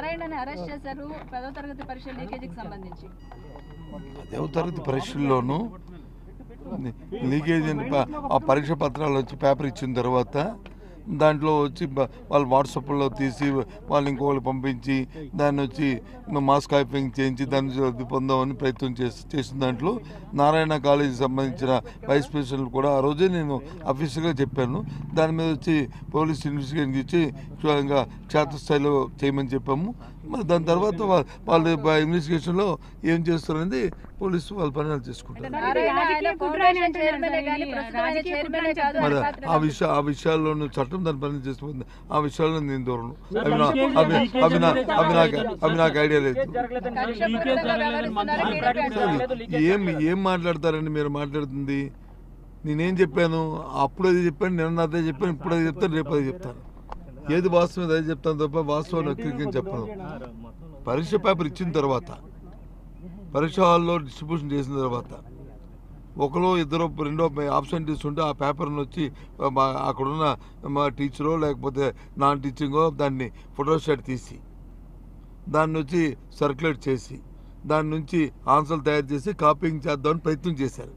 నారాయణని arrest చేశారు పదో తరగతి పరీక్ష లీకేజీకి సంబంధించి పదవ తరగతి పరీక్షల్లోనూ లీకేజ్ అని ప- ఆ పరీక్ష పత్రాలు వచ్చి పేపర్ ఇచ్చిన తర్వాత దాంట్లో వచ్చి బ- వాళ్ళు వాట్సాప్లో తీసి వాళ్ళు ఇంకోళ్ళు పంపించి దాన్ని వచ్చి మాస్ కాపింగ్ చేయించి దాన్ని రద్దు పొందామని ప్రయత్నం చేసి చేసిన దాంట్లో నారాయణ కాలేజీకి సంబంధించిన వైస్ ప్రెసిడెంట్ కూడా ఆ రోజే నేను అఫీషియల్గా చెప్పాను దాని మీద వచ్చి పోలీస్ ఇన్వెస్టిగేషన్ ఇచ్చి ఇంకా క్షేత్రస్థాయిలో చేయమని చెప్పాము మరి దాని తర్వాత వా- వాళ్ళు ఇన్వెస్టిగేషన్లో ఏం చేస్తారనేది పోలీసు వాళ్ళ పని వాళ్ళు చేసుకుంటారు నారాయణ ఆయన రాజకీయ కుట్ర అని ఫౌండేషన్ అంటున్నారు చైర్మనే సార్. కానీ ఇది ప్రస్తుతం ఆయన రాజకీయ కుట్ర చైర్మనే అని కాదు మరి ఆయన ఆ పాత్ర విషయ ఆ విషయాల్లోనూ చట్టం దాని పని చేసిపోతుంది ఆ విషయాల్లో నేను దూరం సార్, అవి నా- లీకేజ్ అవి లీకేజ్ అవి నా- గురించి అవి నాకు లీకేజ్ అవి నాకు ఐడియా లేదు జరగలేదని కక్ష లీకేజ్ పూరితంగా జరగలేదని మంత్రి వ్యవహరిస్తున్నారు చెప్పారు. టీడీపీ జరగలేదు, లీకేజ్ ఏం జరగలేదు. ఏం మాట్లాడతారండి మీరు మాట్లాడుతుంది నేనేం చెప్పాను అప్పుడు అది చెప్పాను నిన్న అదే చెప్పాను ఇప్పుడు అది చెప్తాను రేపు అది చెప్తాను ఏది వాస్తవం అదే చెప్తాను తప్ప వాస్తవాన్ని వక్రీకరించి చెప్పను పరీక్ష పేపర్ ఇచ్చిన తర్వాత పరీక్ష హాల్లో డిస్ట్రిబ్యూషన్ చేసిన తర్వాత ఒకరు ఇద్దరు రెండో ఆబ్సెంటీస్ ఉంటే ఆ పేపర్ని వచ్చి మా- అక్కడున్న మా టీచరో లేకపోతే నాన్ టీచింగో దాన్ని ఫోటోస్టాట్ తీసి దాన్ని వచ్చి సర్క్యులేట్ చేసి దాని నుంచి ఆన్సర్లు తయారు చేసి కాపీయింగ్ చేద్దామని ప్రయత్నం చేశారు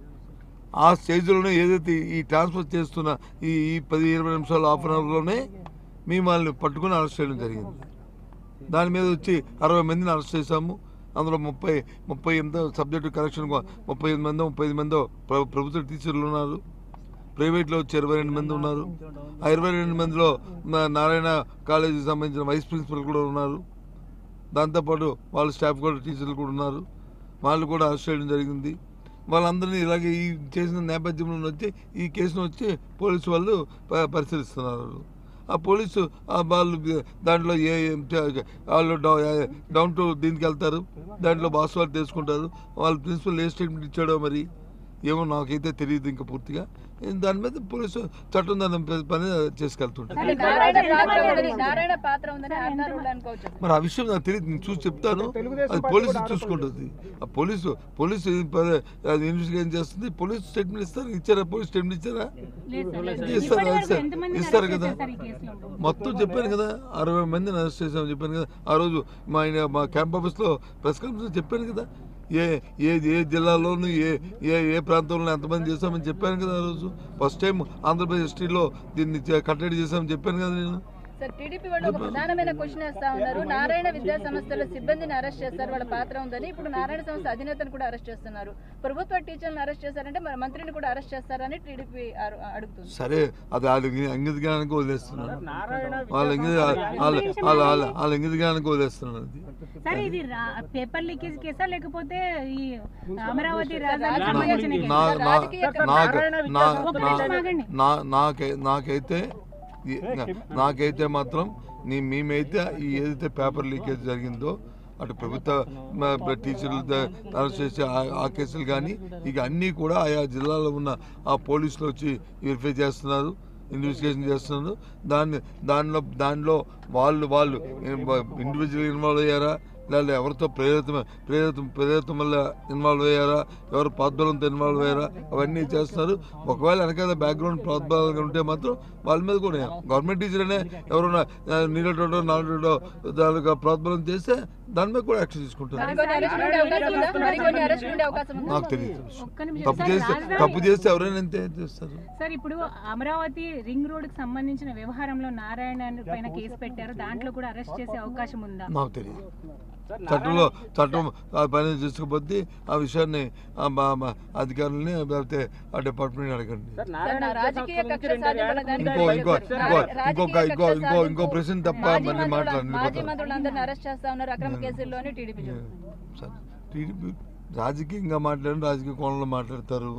ఆ స్టేజ్లోనే ఏదైతే ఈ ట్రాన్స్ఫర్ చేస్తున్న ఈ ఈ పది ఇరవై నిమిషాలు హాఫ్ అన్ అవర్లోనే మేము వాళ్ళని పట్టుకుని అరెస్ట్ చేయడం జరిగింది దాని మీద వచ్చి అరవై మందిని అరెస్ట్ చేశాము అందులో ముప్పై ముప్పై ఎనిమిదో సబ్జెక్టు కరెక్షన్ ముప్పై ఎనిమిది మందో ముప్పై ఐదు మందో ప్ర- ప్రభుత్వ టీచర్లు ఉన్నారు ప్రైవేట్లో వచ్చి ఇరవై రెండు మంది ఉన్నారు ఆ ఇరవై రెండు మందిలో మా నారాయణ కాలేజీకి సంబంధించిన వైస్ ప్రిన్సిపల్ కూడా ఉన్నారు దాంతోపాటు వాళ్ళ స్టాఫ్ కూడా టీచర్లు కూడా ఉన్నారు వాళ్ళు కూడా అరెస్ట్ చేయడం జరిగింది వాళ్ళందరినీ ఇలాగే ఈ చేసిన నేపథ్యంలో వచ్చి ఈ కేసును వచ్చి పోలీసు వాళ్ళు ప- పరిశీలిస్తున్నారు ఆ పోలీసు ఆ వాళ్ళు దాంట్లో ఏ ఏ- వాళ్ళు డౌ- డౌన్ టు దీనికి వెళ్తారు దాంట్లో బాస్ వాళ్ళు తెలుసుకుంటారు వాళ్ళ ప్రిన్సిపల్ ఏ స్టేట్మెంట్ ఇచ్చాడో మరి ఏమో నాకైతే తెలియదు ఇంకా పూర్తిగా దాని మీద పోలీసు చట్టం దాని పని చేసుకెళ్తుంటారు అంటే నారాయణ పాత్ర ఉందని నారాయణ పాత్ర ఉందని అన్నారు అనుకోవచ్చు మరి ఆ విషయం నాకు తెలియదు నేను చూసి చెప్తాను అది పోలీసు చూసుకుంటుంది ఆ పోలీసు పోలీసు ఇది ప- అది ఇన్వెస్టిగేషన్ చేస్తుంది పోలీసు స్టేట్మెంట్ ఇస్తారు ఇచ్చారా పోలీస్ స్టేట్మెంట్ ఇచ్చారా లేదు సార్, లేదు. ఇస్తారు, ఇప్పటివరకు ఇస్తారు. ఎంతమందిని ఇస్తారు అరెస్ట్ కదా. చేశారు సార్ ఈ కేసులో? మొత్తం చెప్పాను కదా అరవై మందిని అరెస్ట్ చేసామని చెప్పాను కదా ఆ రోజు మా ఆయన మా క్యాంప్ ఆఫీస్లో ప్రెస్ కాన్ఫరెన్స్ చెప్పాను కదా ఏ ఏ ఏ జిల్లాలోను ఏ ఏ ఏ ప్రాంతంలో ఎంతమంది చేశామని చెప్పాను కదా ఆ రోజు ఫస్ట్ టైం ఆంధ్రప్రదేశ్ హిస్టరీలో దీన్ని చే- కట్టడి చేశామని చెప్పాను కదా నేను సార్ టీడీపీ వాళ్ళు ఒక ప్రధానమైన క్వశ్చన్ వేస్తా ఉన్నారు నారాయణ విద్యా సంస్థల సిబ్బందిని అరెస్ట్ చేస్తారు వాళ్ళ పాత్ర ఉందని ఇప్పుడు నారాయణ సంస్థ అధినేతను కూడా అరెస్ట్ చేస్తున్నారు ప్రభుత్వ టీచర్లను అరెస్ట్ చేశారంటే మరి మంత్రిని కూడా అరెస్ట్ చేస్తారని టీడీపీ అరు- అడుగుతుంది సరే అది వాళ్ళ అంగిత జ్ఞానానికి వదిలేస్తున్నాను నారాయణ వాళ్ళ ఇంగిత వాళ్ళ వాళ్ళ వాళ్ళ వాళ్ళ ఇంగిత జ్ఞానానికి వదిలేస్తున్నాను అది సార్ ఇది రా- పేపర్ లీకేజ్ కేసా లేకపోతే ఈ అమరావతి రాజధానికి రాజకీయ- సంబంధించిన నా కేసా? నా రాజకీయ నాకు నారాయణ నా విద్యా ఒక్క నా- నిమిషం ఆగండి. నా నాకై నాకైతే ఈ- నాకైతే మాత్రం నీ మేమైతే ఈ ఏదైతే పేపర్ లీకేజ్ జరిగిందో అటు ప్రభుత్వ మ- బ- టీచర్లు ద- అరెస్ట్ చేసే ఆ- ఆ కేసులు కానీ ఇక అన్నీ కూడా ఆయా జిల్లాలో ఉన్న ఆ పోలీసులు వచ్చి వెరిఫై చేస్తున్నారు ఇన్వెస్టిగేషన్ చేస్తున్నారు దాన్ని దానిలో దానిలో వాళ్ళు వాళ్ళు ఇండివిజువల్ ఇన్వాల్వ్ అయ్యారా లేదా ఎవరితో ప్రేరితం ప్రేరితం ప్రేరితం వల్ల ఇన్వాల్వ్ అయ్యారా ఎవరు ప్రోద్బలంతో ఇన్వాల్వ్ అయ్యారా అవన్నీ చేస్తున్నారు ఒకవేళ వెనకాల బ్యాక్గ్రౌండ్ ప్రోద్బలంగా ఉంటే మాత్రం వాళ్ళ మీద కూడా గవర్నమెంట్ టీచర్ అనే ఎవరైనా నీళ్ళటో నాలుగో దానికి ప్రోద్బలం చేస్తే దాని మీద కూడా యాక్షన్ తీసుకుంటారు మరికొన్ని అరెస్టులు ఉండే అవకాశం ఉందా మరికొన్ని అరెస్టులు ఉండే అవకాశం ఉందా నాకు తెలియదు ఒక్క నిమిషం. తప్పు సార్, చేస్తే రాజధాని- తప్పు చేస్తే ఎవరైనా అంతే చేస్తారు సార్ ఇప్పుడు అమరావతి రింగ్ రోడ్ కి సంబంధించిన వ్యవహారంలో నారాయణ పైన కేసు పెట్టారు దాంట్లో కూడా అరెస్ట్ చేసే అవకాశం ఉందా నాకు తెలియదు చట్టంలో చట్టం ఆ పని చేసుకోకపోతే ఆ విషయాన్ని ఆ మా- మా అధికారులని లేకపోతే ఆ డిపార్ట్మెంట్ అడగండి సార్, సార్, నారాయణ నా విద్యా రాజకీయ సంస్థల కక్ష నుంచి రెండు సాధింపుల వేల దానికి ఇంకో ఇంకో రాజకీయ ఇంకో కక్ష ఇంకొక ఇంకో ఇంకో ఇంకో సాధింపు. ప్రశ్న తప్ప మాజీ మళ్ళీ మంత్రుల- మాట్లాడండి మాజీ మంత్రులందరినీ అరెస్ట్ చేస్తా ఉన్నారు అక్రమ కేసుల్లోని టీడీపీ సరే టీడీపీ రాజకీయంగా మాట్లాడి రాజకీయ కోణంలో మాట్లాడతారు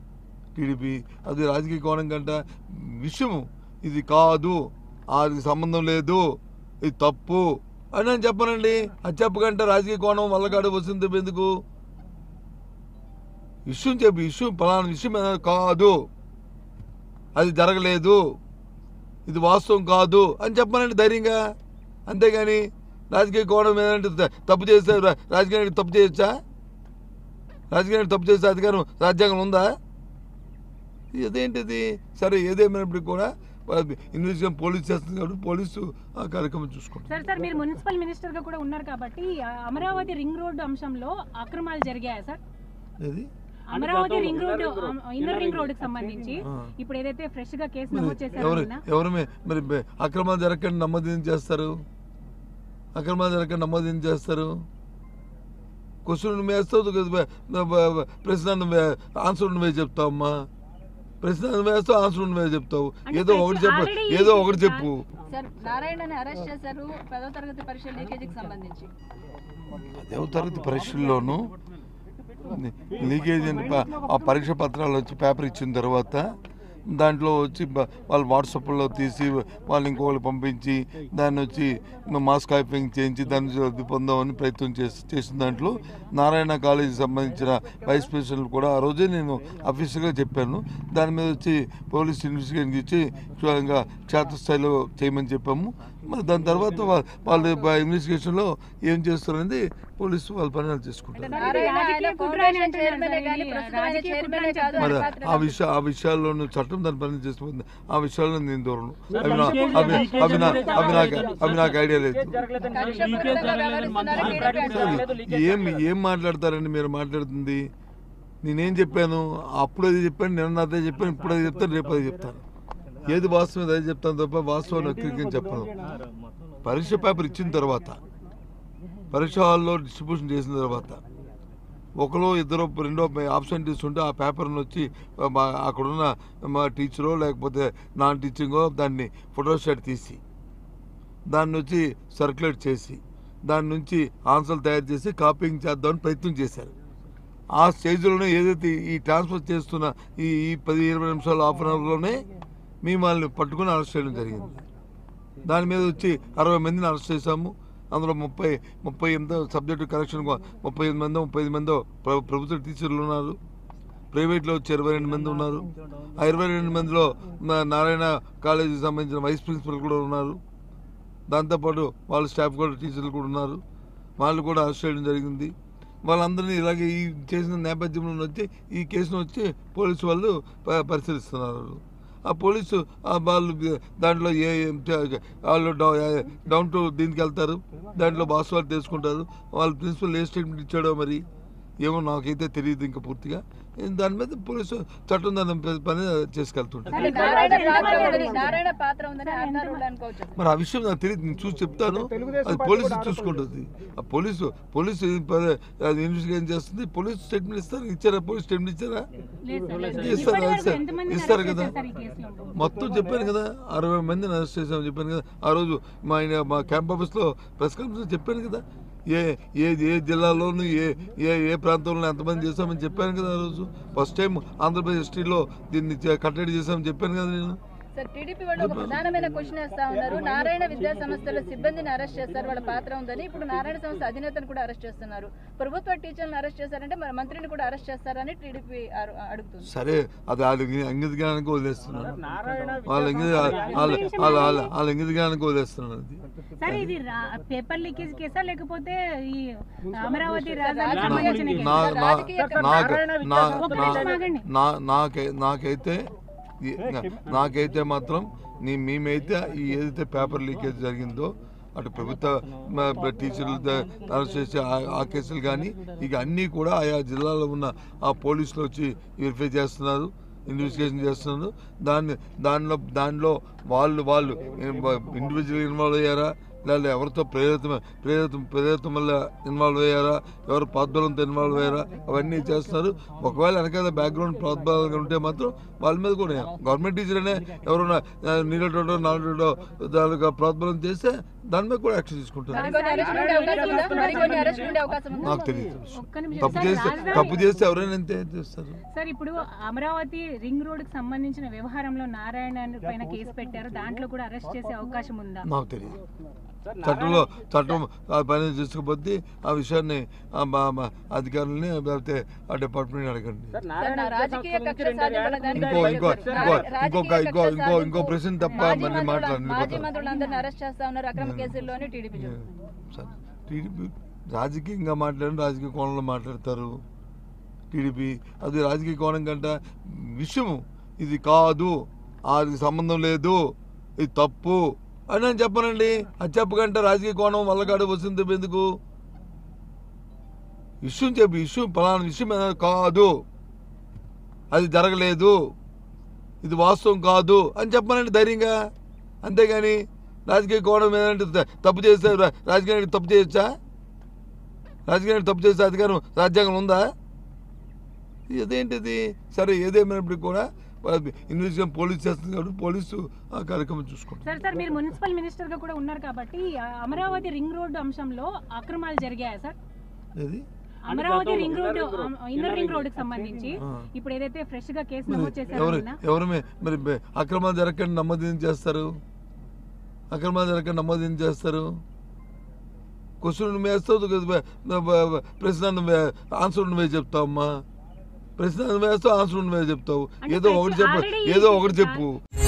టీడీపీ అది రాజకీయ కోణం కంటే విషయం ఇది కాదు అది సంబంధం లేదు ఇది తప్పు అని నేను చెప్పనండి అది చెప్పకంటే రాజకీయ కోణం వల్లగాడు వస్తుంది ఎందుకు విషయం చెప్పి విషయం ఫలానా విషయం ఏదైనా కాదు అది జరగలేదు ఇది వాస్తవం కాదు అని చెప్పనండి ధైర్యంగా అంతేగాని రాజకీయ కోణం ఏదంటే త- తప్పు చేస్తే రా- రాజకీయానికి తప్పు చేయొచ్చా రాజకీయానికి తప్పు చేసే అధికారం రాజ్యాంగం ఉందా ఇదేంటిది సరే ఏదేమైనప్పటికీ కూడా ఇన్వెస్టిగేషన్ పోలీస్ చేస్తుంది కాబట్టి పోలీసు ఆ కార్యక్రమం చూసుకుంటారు సార్ సార్ మీరు మున్సిపల్ మినిస్టర్ గా కూడా ఉన్నారు కాబట్టి ఆ అమరావతి రింగ్ రోడ్డు అంశంలో అక్రమాలు జరిగాయా సార్ ఏది Amaravati ring road inner ring రోడ్డుకి సంబంధించి ఆ. ఇప్పుడు ఏదైతే ఫ్రెష్ గా కేసు మరి నమోదు చేశారో ఎవరు నిన్న, ఎవరమే మరి బె- అక్రమాలు జరగకుండా నమోదు ఏం చేస్తారు అక్రమాలు జరగకుండా నమోదు ఏం చేస్తారు క్వశ్చన్ నువ్వు వేస్తావు కదా, బ- బ- బ- ప్రశ్న నువ్వే ఆన్సర్ నువ్వే చెప్తావు అమ్మా ప్రశ్న నువ్వు వేస్తావు ఆన్సర్ నువ్వే చెప్తావు అంటే ఏదో ప్రశ్న ఒకటి చెప్పు already ఏదో ఒకటి చెప్పు సార్ నారాయణని అరెస్ట్ చేశారు పదో తరగతి పరీక్ష లీకేజీకి సంబంధించి పదవ తరగతి పరీక్షల్లోనూ లీకేజ్ అని ప- ఆ పరీక్ష పత్రాలు వచ్చి పేపర్ ఇచ్చిన తర్వాత దాంట్లో వచ్చి బ- వాళ్ళు వాట్సాప్లో తీసి వాళ్ళు ఇంకోళ్ళు పంపించి దాన్ని వచ్చి మాస్ కాపింగ్ చేయించి దాన్ని లబ్ధి పొందామని ప్రయత్నం చేసి చేసిన దాంట్లో నారాయణ కాలేజీకి సంబంధించిన వైస్ ప్రిన్సిపల్ కూడా ఆ రోజే నేను అఫీషియల్గా చెప్పాను దాని మీద వచ్చి పోలీస్ ఇన్వెస్టిగేషన్ ఇచ్చి ఇంకా క్షేత్రస్థాయిలో చేయమని చెప్పాము మరి దాని తర్వాత వా- వాళ్ళు ఇన్వెస్టిగేషన్లో ఏం చేస్తారనేది పోలీసు వాళ్ళ పని వాళ్ళు చేసుకుంటారు ఇది నారాయణ రాజకీయ ఆయన కుట్ర అని ఫౌండేషన్ అంటున్నారు చైర్మనే సార్, కానీ ఇది ప్రస్తుతం ఆయన రాజకీయ చైర్మనే కుట్ర అని కాదు మరి ఆయన పాత్ర ఆ విషయ ఆ విషయాల్లోనూ చట్టం దాని పని చేస్తుంది ఆ విషయాల్లో నేను దూరం అవి నా లీకేజ్ అవి లీకేజ్ అవి నా జరగలేదు. అవి నాకు అవి నాకు ఐడియా లేదు కక్షపూరితంగా వ్యవహరిస్తున్నారు టీడీపీ ఏం ఏం మాట్లాడతారండి మీరు మాట్లాడుతుంది నేనేం చెప్పాను అప్పుడు అది చెప్పాను నిన్న అదే చెప్పాను ఇప్పుడు అది చెప్తాను రేపు అది చెప్తాను ఏది వాస్తవం అదే చెప్తాను తప్ప వాస్తవం వక్రీకరించి చెప్పను పరీక్ష పేపర్ ఇచ్చిన తర్వాత పరీక్ష హాల్లో డిస్ట్రిబ్యూషన్ చేసిన తర్వాత ఒకరు ఇద్దరు రెండో ఆబ్సెంటీస్ ఉంటే ఆ పేపర్ని వచ్చి మా అక్కడున్న మా టీచరో లేకపోతే నాన్ టీచింగో దాన్ని ఫోటోస్టాట్ తీసి దాన్ని వచ్చి సర్క్యులేట్ చేసి దాని నుంచి ఆన్సర్లు తయారు చేసి కాపీయింగ్ చేద్దామని ప్రయత్నం చేశారు ఆ స్టేజ్లోనే ఏదైతే ఈ ట్రాన్స్ఫర్ చేస్తున్న ఈ ఈ పది ఇరవై నిమిషాలు హాఫ్ అన్ అవర్లోనే మేము వాళ్ళని పట్టుకుని అరెస్ట్ చేయడం జరిగింది దాని మీద వచ్చి అరవై మందిని అరెస్ట్ చేశాము అందులో ముప్పై ముప్పై ఎనిమిదో సబ్జెక్టు కరెక్షన్ ముప్పై ఎనిమిది మందో ముప్పై ఐదు మందో ప్ర- ప్రభుత్వ టీచర్లు ఉన్నారు ప్రైవేట్లో వచ్చి ఇరవై రెండు మంది ఉన్నారు ఆ ఇరవై రెండు మందిలో మా నారాయణ కాలేజీకి సంబంధించిన వైస్ ప్రిన్సిపల్ కూడా ఉన్నారు దాంతోపాటు వాళ్ళ స్టాఫ్ కూడా టీచర్లు కూడా ఉన్నారు వాళ్ళు కూడా అరెస్ట్ చేయడం జరిగింది వాళ్ళందరినీ ఇలాగే ఈ చేసిన నేపథ్యంలో వచ్చి ఈ కేసును వచ్చి పోలీసు వాళ్ళు ప- పరిశీలిస్తున్నారు ఆ పోలీసు ఆ వాళ్ళు దాంట్లో ఏ ఏం చే- వాళ్ళు డౌ- డౌన్ టు దీనికి వెళ్తారు దాంట్లో బాస్ వాళ్ళు తెలుసుకుంటారు వాళ్ళ ప్రిన్సిపల్ ఏ స్టేట్మెంట్ ఇచ్చాడో మరి ఏమో నాకైతే తెలియదు ఇంకా పూర్తిగా దాని మీద పోలీసు చట్టం దాని పని చేసుకెళ్తుంటారు అంటే నారాయణ పాత్ర ఉందని నారాయణ పాత్ర ఉందని ఆధారాలు అనుకోవచ్చు మరి ఆ విషయం నాకు తెలియదు నేను చూసి చెప్తాను అది పోలీసు చూసుకుంటుంది ఆ పోలీసు పోలీసు ప- అది ఇన్వెస్టిగేషన్ చేస్తుంది పోలీసు స్టేట్మెంట్ ఇస్తారు ఇచ్చారా పోలీస్ స్టేట్మెంట్ ఇచ్చారా లేదు సార్, లేదు. ఇస్తారు, ఇప్పటి వరకు ఇస్తారు. ఎంతమందిని ఇస్తారు అరెస్ట్ కదా. చేశారు ఈ కేసులో? మొత్తం చెప్పాను కదా అరవై మందిని అరెస్ట్ చేశామని చెప్పాను కదా ఆ రోజు మా ఆయన మా క్యాంప్ ఆఫీస్లో ప్రెస్ కాన్ఫరెన్స్ చెప్పాను కదా ఏ ఏ ఏ జిల్లాలోను ఏ ఏ ఏ ప్రాంతంలో ఎంతమంది చేశామని చెప్పాను కదా ఆ రోజు ఫస్ట్ టైం ఆంధ్రప్రదేశ్ హిస్టరీలో దీన్ని చే- కట్టడి చేశామని చెప్పాను కదా నేను సార్ టీడీపీ వాళ్ళు ఒక ప్రధానమైన క్వశ్చన్ వేస్తా ఉన్నారు నారాయణ విద్యా సంస్థల సిబ్బందిని అరెస్ట్ చేస్తారు వాళ్ళ పాత్ర ఉందని ఇప్పుడు నారాయణ సంస్థ అధినేతను కూడా అరెస్ట్ చేస్తున్నారు ప్రభుత్వ టీచర్లను అరెస్ట్ చేశారంటే మరి మంత్రిని కూడా అరెస్ట్ చేస్తారని టీడీపీ అరు- అడుగుతుంది సరే అది వాళ్ళ అంగీకారానికి వదిలేస్తున్నాను నారాయణ వాళ్ళ ఇంగిత వాళ్ళ వాళ్ళ వాళ్ళ వాళ్ళ ఇంగితగానికి వదిలేస్తున్నాను అది సార్ ఇది రా- పేపర్ లీకేజ్ కేసా లేకపోతే ఈ అమరావతి రాజధాని రాజకీయ సంబంధించిన కేసు. నా కేసా? నా రాజకీయ నాకు నా ఒక్క నా నిమిషం ఆగండి. నా నాకై నాకైతే ఈ- నాకైతే మాత్రం నీ మేమైతే ఈ ఏదైతే పేపర్ లీకేజ్ జరిగిందో అటు ప్రభుత్వ మ- టీచర్లు ద- అరెస్ట్ చేసే ఆ- ఆ కేసులు కానీ ఇక అన్నీ కూడా ఆయా జిల్లాలో ఉన్న ఆ పోలీసులు వచ్చి వెరిఫై చేస్తున్నారు ఇన్వెస్టిగేషన్ చేస్తున్నారు దాన్ని దానిలో దానిలో వాళ్ళు వాళ్ళు ఇండివిజువల్ ఇన్వాల్వ్ అయ్యారా లేదా ఎవరితో ప్రేరితం ప్రేరితం ప్రేరితం వల్ల ఇన్వాల్వ్ అయ్యారా ఎవరు ప్రోద్బలంతో ఇన్వాల్వ్ అయ్యారా అవన్నీ చేస్తున్నారు ఒకవేళ వెనకాల బ్యాక్గ్రౌండ్ ప్రోద్బలంగా ఉంటే మాత్రం వాళ్ళ మీద కూడా గవర్నమెంట్ టీచర్ అనే ఎవరైనా నీళ్ళటో నాలుగో దానికి ప్రోద్బలం చేస్తే దాని మీద కూడా యాక్షన్ తీసుకుంటారు మరికొన్ని అరెస్ట్ ఉండే అవకాశం ఉందా మరికొన్ని అరెస్ట్ ఉండే అవకాశం ఉందా నాకు తెలియదు ఒక్క నిమిషం తప్పు సార్, చేస్తే రాజధాని- తప్పు చేస్తే ఎవరైనా అంతే చేస్తారు సార్ ఇప్పుడు అమరావతి రింగ్ రోడ్ కి సంబంధించిన వ్యవహారంలో నారాయణ పైన కేసు పెట్టారు దాంట్లో కూడా అరెస్ట్ చేసే అవకాశం ఉందా నాకు తెలియదు చట్టంలో చట్టం ఆ పని చేసుకోకపోతే ఆ విషయాన్ని ఆ మా మా అధికారులని లేకపోతే ఆ డిపార్ట్మెంట్ అడగండి సార్, సార్, నా రాజకీయ కక్ష సాధింపుల దానికి ఇంకో ఇంకో రాజకీయ ఇంకో కక్ష ఇంకొక ఇంకో ఇంకో ఇంకో సాధింపు. ప్రశ్న తప్ప మాజీ మళ్ళీ మంత్రుల- మాట్లాడండి మాజీ మంత్రులందరినీ అరెస్ట్ చేస్తా ఉన్నారు అక్రమ కేసుల్లోని టీడీపీ సరే టీడీపీ రాజకీయంగా మాట్లాడిన రాజకీయ కోణంలో మాట్లాడతారు టీడీపీ అది రాజకీయ కోణం కంటే విషయం ఇది కాదు అది సంబంధం లేదు ఇది తప్పు అని నేను చెప్పనండి అది చెప్పకంటే రాజకీయ కోణం వల్లకాడు వస్తుంది ఎందుకు విషయం చెప్పి విషయం పలానా విషయం ఏదైనా కాదు అది జరగలేదు ఇది వాస్తవం కాదు అని చెప్పనండి ధైర్యంగా అంతేగాని రాజకీయ కోణం ఏదంటే త- తప్పు చేస్తే రా- రాజకీయానికి తప్పు చేయొచ్చా రాజకీయానికి తప్పు చేసే అధికారం రాజ్యాంగం ఉందా ఇదేంటిది సరే ఏదేమైనప్పటికీ కూడా ఇన్వెస్టిగేషన్ పోలీస్ చేస్తుంది కాబట్టి పోలీసు ఆ కార్యక్రమం చూసుకుంటారు సార్ సార్ మీరు మున్సిపల్ మినిస్టర్ గా కూడా ఉన్నారు కాబట్టి ఆ అమరావతి రింగ్ రోడ్డు అంశంలో అక్రమాలు జరిగాయా సార్ ఏది Amaravati ring road inner ring road కి సంబంధించి ఆ. ఇప్పుడు ఏదైతే ఫ్రెష్ గా కేసు మరి నమోదు చేశారో ఎవరు నిన్న, ఎవరు మీ- మరి బె- అక్రమాలు జరగకుండా నమోదు ఏం చేస్తారు అక్రమాలు జరగకుండా నమోదు ఏం చేస్తారు క్వశ్చన్ నువ్వు వేస్తావు కదా, బె- బె- బె- ప్రశ్న నువ్వే ఆన్సర్ నువ్వే చెప్తావు అమ్మా ప్రశ్న నువ్వు వేస్తావు ఆన్సర్ నువ్వే చెప్తావు అంటే ఏదో ఒకటి ప్రశ్న చెప్పు already ఏదో ఇది ఒకటి సార్. చెప్పు